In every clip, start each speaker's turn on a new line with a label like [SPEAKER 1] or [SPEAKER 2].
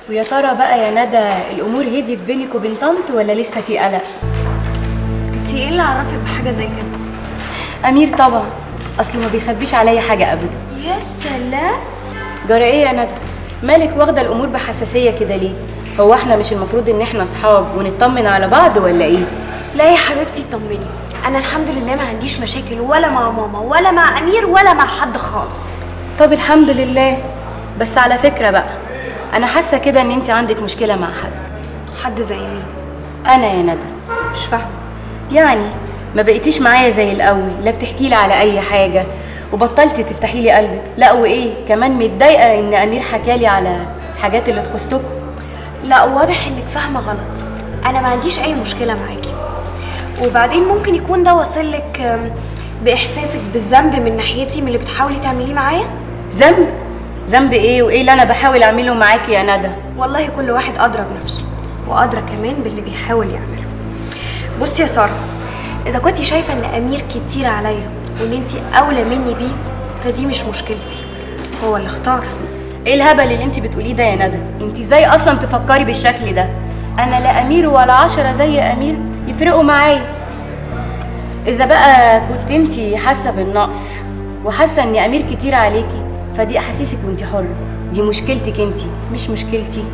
[SPEAKER 1] ويا ترى بقى يا ندى الامور هديت بينك وبين طنط ولا لسه في قلق
[SPEAKER 2] انت ايه اللي عرفك بحاجه زي كده
[SPEAKER 1] امير طبعا اصله ما بيخبيش عليا حاجه ابدا
[SPEAKER 2] يا سلام
[SPEAKER 1] جرى ايه يا ندى مالك واخده الامور بحساسيه كده ليه هو احنا مش المفروض ان احنا اصحاب ونطمن على بعض ولا ايه
[SPEAKER 2] لا يا حبيبتي اطمني انا الحمد لله ما عنديش مشاكل ولا مع ماما ولا مع امير ولا مع حد خالص
[SPEAKER 1] طب الحمد لله بس على فكره بقى انا حاسه كده ان انت عندك مشكله مع حد
[SPEAKER 2] حد زي مين
[SPEAKER 1] انا يا ندى
[SPEAKER 2] مش فاهمه
[SPEAKER 1] يعني ما بقيتيش معايا زي الاول لا بتحكي لي على اي حاجه وبطلتي تفتحي لي قلبك لا وايه كمان متضايقه ان امير حكالي على حاجات اللي تخصكم
[SPEAKER 2] لا واضح انك فاهمه غلط انا ما عنديش اي مشكله معاكي وبعدين ممكن يكون ده واصل لك أم، باحساسك بالذنب من ناحيتي من اللي بتحاولي تعمليه معايا
[SPEAKER 1] ذنب ذنب ايه وايه اللي انا بحاول اعمله معاكي يا ندى
[SPEAKER 2] والله كل واحد ادرى بنفسه وادرى كمان باللي بيحاول يعمله بصي يا ساره اذا كنت شايفه ان امير كتير عليا وان انت اولى مني بيه فدي مش مشكلتي هو اللي اختار
[SPEAKER 1] ايه الهبل اللي انت بتقوليه ده يا ندى انت ازاي اصلا تفكري بالشكل ده انا لا امير ولا عشرة زي امير يفرقوا معايا اذا بقى كنت انت حاسه بالنقص وحاسه ان امير كتير عليكي فدي احاسيسك وانت حره دي مشكلتك انت مش مشكلتي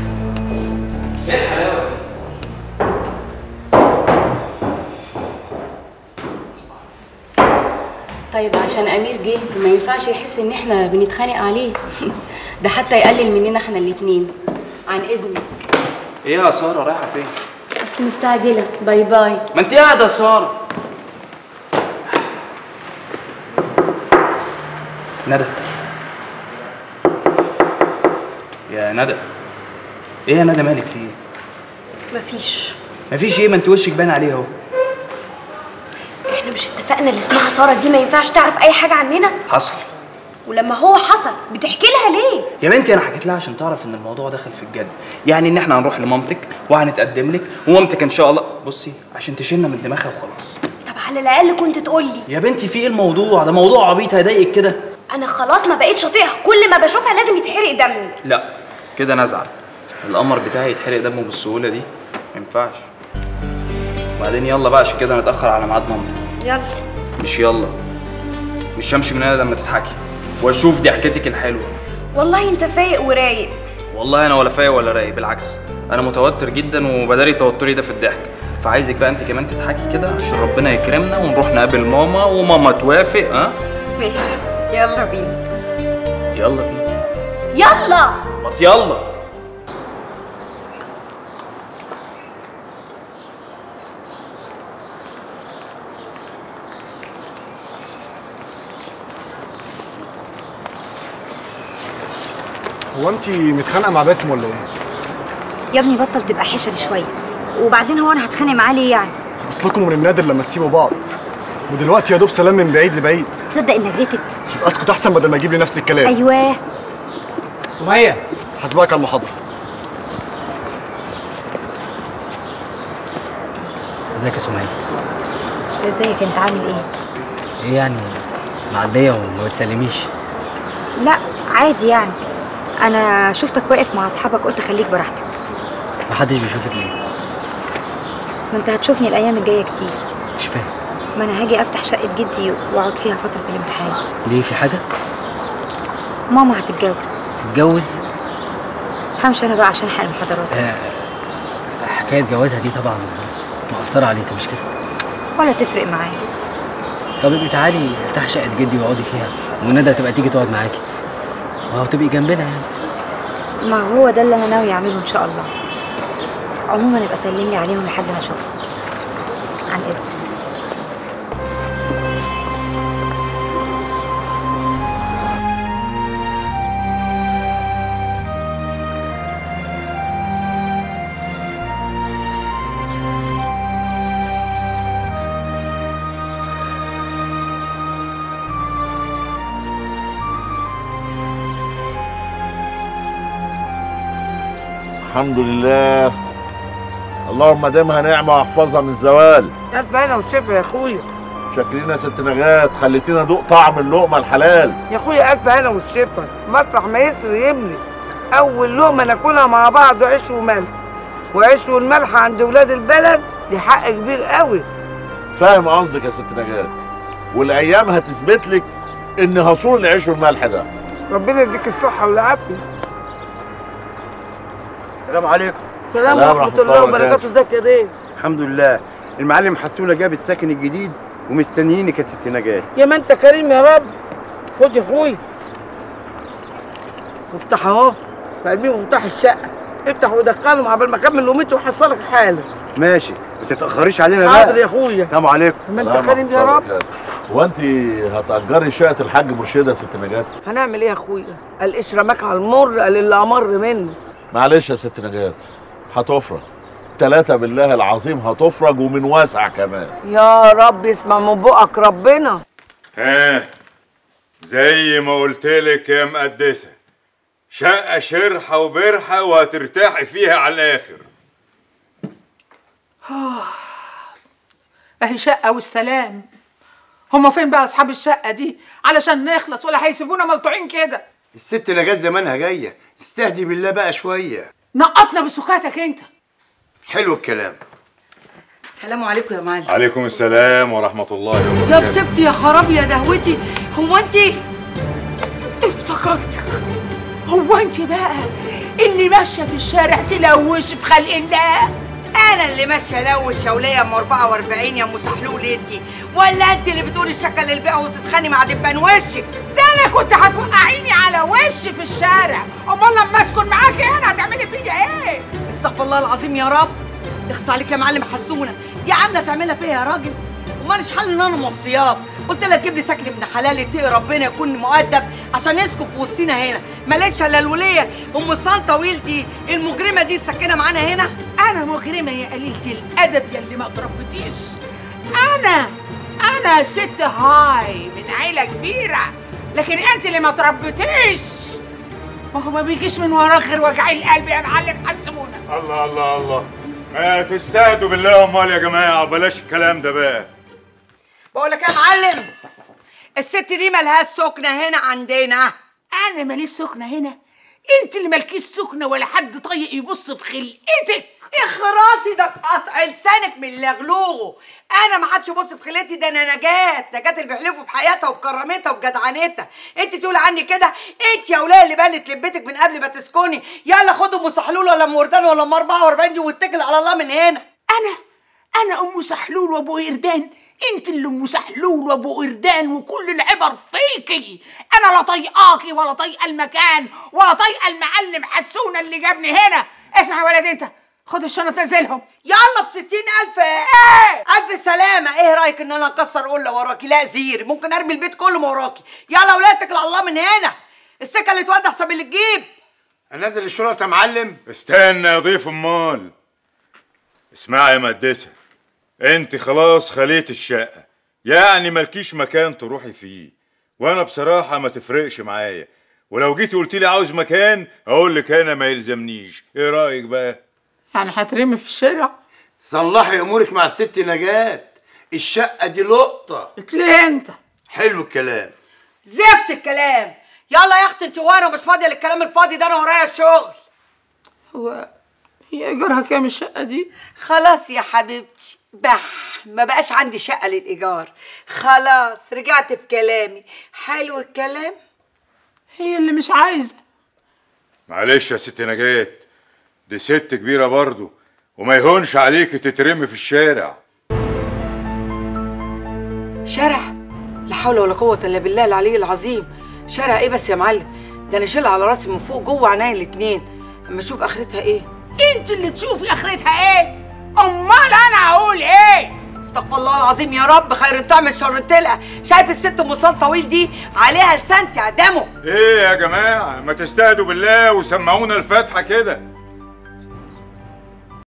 [SPEAKER 1] طيب عشان امير جه ما ينفعش يحس ان احنا بنتخانق عليه ده حتى يقلل مننا احنا الاتنين عن اذنك
[SPEAKER 3] ايه يا ساره رايحه فين
[SPEAKER 1] بس مستعجله باي باي
[SPEAKER 3] ما انت قاعده يا ساره ندى يا ندى ايه يا ندى مالك في ايه
[SPEAKER 2] مفيش
[SPEAKER 3] مفيش ايه ما انت وشك باين عليه اهو
[SPEAKER 2] احنا مش اتفقنا اللي اسمها ساره دي ما ينفعش تعرف اي حاجه عننا
[SPEAKER 3] حصل
[SPEAKER 2] ولما هو حصل بتحكي لها ليه
[SPEAKER 3] يا بنتي انا حكيت لها عشان تعرف ان الموضوع دخل في الجد يعني ان احنا هنروح لمامتك وهنتقدم لك ومامتك ان شاء الله بصي عشان تشيلنا من دماغها وخلاص
[SPEAKER 2] طب على الاقل كنت تقول لي
[SPEAKER 3] يا بنتي في ايه الموضوع ده موضوع عبيط هيضايقك كده
[SPEAKER 2] انا خلاص ما بقتش اطيقها كل ما بشوفها لازم يتحرق دمي
[SPEAKER 3] لا كده انا ازعل القمر بتاعي يتحرق دمه بالسهوله دي ما ينفعش وبعدين يلا بقى عشان كده نتاخر على ميعاد مامتك
[SPEAKER 2] يلا
[SPEAKER 3] مش يلا مش همشي من هنا لما تضحكي واشوف ضحكتك الحلوه
[SPEAKER 2] والله انت فايق ورايق
[SPEAKER 3] والله انا ولا فايق ولا رايق بالعكس انا متوتر جدا وبداري توتري ده في الضحك فعايزك بقى انت كمان تضحكي كده عشان ربنا يكرمنا ونروح نقابل ماما وماما توافق ها
[SPEAKER 2] ماشي يلا بينا
[SPEAKER 3] يلا بينا
[SPEAKER 2] يلا
[SPEAKER 3] ما يلا
[SPEAKER 4] هو انت متخانقه مع باسم ولا ايه؟
[SPEAKER 5] يا ابني بطل تبقى حشري شويه وبعدين هو انا هتخانق معاه ليه يعني
[SPEAKER 4] اصلكم من النادر لما تسيبوا بعض ودلوقتي يا دوب سلام من بعيد لبعيد
[SPEAKER 5] تصدق انك غلطت
[SPEAKER 4] يبقى اسكت احسن بدل ما يجيب لي نفس الكلام
[SPEAKER 5] ايوه
[SPEAKER 6] سمية
[SPEAKER 4] حاسباك على المحاضره
[SPEAKER 6] ازيك يا سمية
[SPEAKER 5] ازيك انت عامل ايه
[SPEAKER 6] ايه يعني معدية وما بتسلميش
[SPEAKER 5] لا عادي يعني انا شفتك واقف مع اصحابك قلت خليك براحتك
[SPEAKER 6] محدش بيشوفك ليه
[SPEAKER 5] ما انت هتشوفني الايام الجايه كتير
[SPEAKER 6] مش فاهم
[SPEAKER 5] ما انا هاجي افتح شقه جدي واقعد فيها فتره الامتحان
[SPEAKER 6] ليه في حاجة
[SPEAKER 5] ماما هتتجوز
[SPEAKER 6] تتجوز
[SPEAKER 5] همشي انا بقى عشان حق المحاضرات
[SPEAKER 6] آه حكاية جوازها دي طبعا مأثرة عليك مش كده
[SPEAKER 5] ولا تفرق معايا
[SPEAKER 6] طب ابقي تعالي افتحي شقة جدي واقعدي فيها وندى تبقى تيجي تقعد معاكي وهو تبقي جنبنا يعني
[SPEAKER 5] ما هو ده اللي انا ناوي اعمله ان شاء الله عموما يبقى سلم لي عليهم لحد ما اشوفهم عن اذنك
[SPEAKER 7] الحمد لله اللهم دامها نعمة واحفظها من الزوال
[SPEAKER 8] ألف هنا والشفا يا أخويا
[SPEAKER 7] شاكرين يا ست نجاة خليتينا ذوق طعم اللقمة الحلال
[SPEAKER 8] يا أخويا ألف هنا والشفا مطرح ما يسري يملي اول لقمه ناكلها مع بعض عيش وملح وعيش والملح عند ولاد البلد دي حق كبير قوي
[SPEAKER 7] فاهم قصدك يا ست نجاة والايام هتثبت لك ان هصول العيش والملح ده
[SPEAKER 8] ربنا يديك الصحه والعافيه
[SPEAKER 9] السلام عليكم
[SPEAKER 8] سلام
[SPEAKER 7] سلام
[SPEAKER 8] ورحمه
[SPEAKER 7] ورحمة
[SPEAKER 8] الله
[SPEAKER 7] الله
[SPEAKER 8] وبركاته ازيك يا بيه
[SPEAKER 9] الحمد لله المعلم حسونه جاب السكن الجديد ومستنيينك يا ست نجاة
[SPEAKER 8] يا ما انت كريم يا رب خد يا اخوي مفتاح اهو في قلبي مفتاح الشقه افتح ودخلهم عبال ما اكمل لقمتي واحصلك حالا
[SPEAKER 9] ماشي ما تتاخريش علينا
[SPEAKER 8] حاضر
[SPEAKER 9] بقى
[SPEAKER 8] يا اخويا
[SPEAKER 9] السلام عليكم
[SPEAKER 8] ما انت
[SPEAKER 7] سلام
[SPEAKER 8] كريم يا
[SPEAKER 7] ورحمة الله
[SPEAKER 8] رب
[SPEAKER 7] وبركاته. هو انت هتأجري شقة الحاج مرشدة يا ست نجاة؟
[SPEAKER 8] هنعمل ايه يا اخويا القشره ماك على المر قال اللي امر منه
[SPEAKER 7] معلش يا ست نجاة هتفرج تلاتة بالله العظيم هتفرج ومن واسع كمان
[SPEAKER 8] يا رب يسمع من بقك ربنا
[SPEAKER 10] ها زي ما قلت لك يا مقدسة شقة شرحة وبرحة وهترتاحي فيها على الآخر
[SPEAKER 11] اهي شقه والسلام هما فين بقى اصحاب الشقه دي علشان نخلص ولا هيسيبونا ملطوعين كده
[SPEAKER 9] الست نجاة زمانها جاية استهدي بالله بقى شوية
[SPEAKER 11] نقطنا بسكاتك انت
[SPEAKER 9] حلو الكلام
[SPEAKER 12] السلام عليكم يا معلم
[SPEAKER 10] عليكم السلام ورحمة الله
[SPEAKER 12] يا
[SPEAKER 10] وبركاته
[SPEAKER 12] بسبتي يا خرابي يا دهوتي هو انت
[SPEAKER 11] افتكرتك هو انت بقى اللي ماشيه في الشارع تلوش في خلق الله
[SPEAKER 12] انا اللي ماشيه لوش يا وليه ام 44 يا ام سحلول انت ولا انت اللي بتقولي الشكل للبيع وتتخاني مع دبان وشك
[SPEAKER 11] ده انا كنت هتوقعيني على وشي في الشارع امال لما اسكن معاكي هنا هتعملي فيا ايه
[SPEAKER 12] استغفر الله العظيم يا رب اخص عليك يا معلم حسونه دي عامله تعملها فيا يا راجل ومالش حل ان انا موصياك قلت لك جيب لي سكن ابن حلال يتقي ربنا يكون مؤدب عشان يسكن في وسطينا هنا ما لقيتش الا الوليه ام صان طويل دي المجرمه دي تسكنها معانا هنا
[SPEAKER 11] انا مجرمه يا قليله الادب يا اللي ما تربيتيش انا انا ست هاي من عيله كبيره لكن انت اللي ما تربيتيش ما هو ما بيجيش من وراك غير وجع القلب يا معلم حسونه
[SPEAKER 10] الله الله الله ما تستهدوا بالله امال يا جماعة بلاش الكلام ده بقى
[SPEAKER 12] بقول لك يا معلم الست دي ملهاش سكنه هنا عندنا
[SPEAKER 11] انا ماليش سكنه هنا انت اللي مالكيش سكنه ولا حد طايق يبص في خلقتك
[SPEAKER 12] اخراسي ده قطع لسانك من لغلوغه انا ما حدش يبص في خلقتي ده انا نجاة نجاة اللي بيحلفوا بحياتها وبكرامتها وبجدعنتها انت تقول عني كده انت يا وليه اللي بنت لبيتك من قبل ما تسكني يلا خدوا ام سحلول ولا ام وردان ولا ام 44 دي واتكل على الله من هنا
[SPEAKER 11] انا انا ام سحلول وابو قردان انت اللي ام سحلول وابو قردان وكل العبر فيكي انا لا طايقاكي ولا طايقه المكان ولا طايقه المعلم حسونه اللي جابني هنا اسمع يا ولد انت خد الشنط نزلهم
[SPEAKER 12] يلا في ستين ألف ألف سلامة إيه رأيك إن أنا أكسر قلة وراكي لا زير ممكن أرمي البيت كله ما وراكي يلا ولاد اتكل على الله من هنا السكة اللي تودع حسب اللي تجيب
[SPEAKER 9] انزل الشنط يا معلم
[SPEAKER 10] استنى يا ضيف امال اسمعي يا مقدسة انت خلاص خليت الشقة يعني مالكيش مكان تروحي فيه وانا بصراحة ما تفرقش معايا ولو جيتي قلت لي عاوز مكان اقول لك انا ما يلزمنيش ايه رايك بقى
[SPEAKER 11] يعني هترمي في الشارع
[SPEAKER 9] صلحي امورك مع الست نجاة الشقة دي لقطة
[SPEAKER 11] ليه انت
[SPEAKER 9] حلو الكلام
[SPEAKER 12] زفت الكلام يلا يا اختي انت وانا مش فاضيه للكلام الفاضي ده انا ورايا الشغل
[SPEAKER 11] هو هي ايجارها كام الشقه دي
[SPEAKER 12] خلاص يا حبيبتي بح ما بقاش عندي شقه للايجار خلاص رجعت في كلامي حلو الكلام
[SPEAKER 11] هي اللي مش عايزه
[SPEAKER 10] معلش يا ست نجاة دي ست كبيرة برضو وما يهونش عليك تترمي في الشارع
[SPEAKER 12] شارع لا حول ولا قوه الا بالله العلي العظيم شارع ايه بس يا معلم ده انا شيلها على راسي من فوق جوه عينيا الاتنين اما اشوف اخرتها ايه
[SPEAKER 11] انت اللي تشوفي اخرتها ايه امال انا اقول ايه
[SPEAKER 12] استغفر الله العظيم يا رب خير تعمل شر تلقى شايف الست ام لسان طويل دي عليها لسان تعدمه
[SPEAKER 10] ايه يا جماعة ما تستهدوا بالله وسمعونا الفاتحة كده